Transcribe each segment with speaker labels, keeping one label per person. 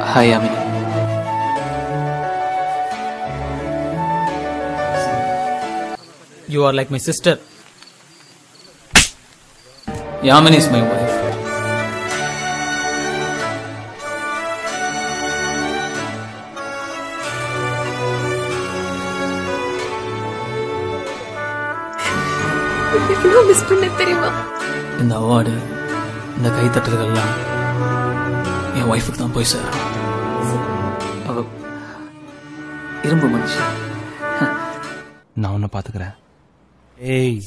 Speaker 1: Hi Yamini
Speaker 2: You are like my sister.
Speaker 1: Yamini is my wife.
Speaker 3: எவ்வளோ miss பண்ண தெரியுமா
Speaker 1: இந்த அவார்டு இந்த கைத்தட்டல்கள்லாம் என் ஒய்ஃபுக்கு தான் போய் சேரும் அவ இரும்பு மனுஷன்
Speaker 4: நான் உன்னை பாத்துக்கிறேன் ஏய்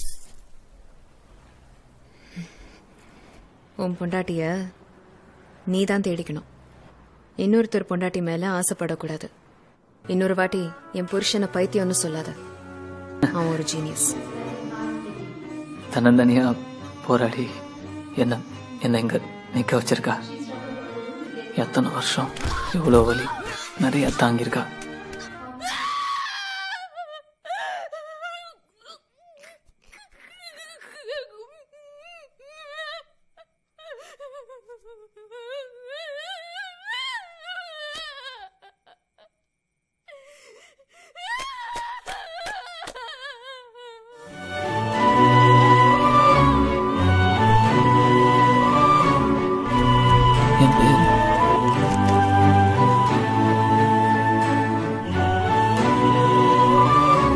Speaker 3: உன் பொண்டாட்டிய நீ தான் தேடிக்கணும் இன்னொருத்தர் பொண்டாட்டி மேல ஆசைப்படக்கூடாது இன்னொரு வாட்டி என் புருஷனை பைத்தியம்னு சொல்லாத அவன் ஒரு ஜீனியஸ்
Speaker 1: தன்னந்தனியா போராடி என்ன என்ன இங்க நிக்க வச்சிருக்கா எத்தனை வருஷம் எவ்வளோ வலி நிறைய தாங்கியிருக்கா என் பேர்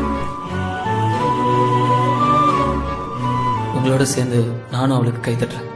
Speaker 1: உங்களோட சேர்ந்து நானும் அவளுக்கு கை தட்டுறேன்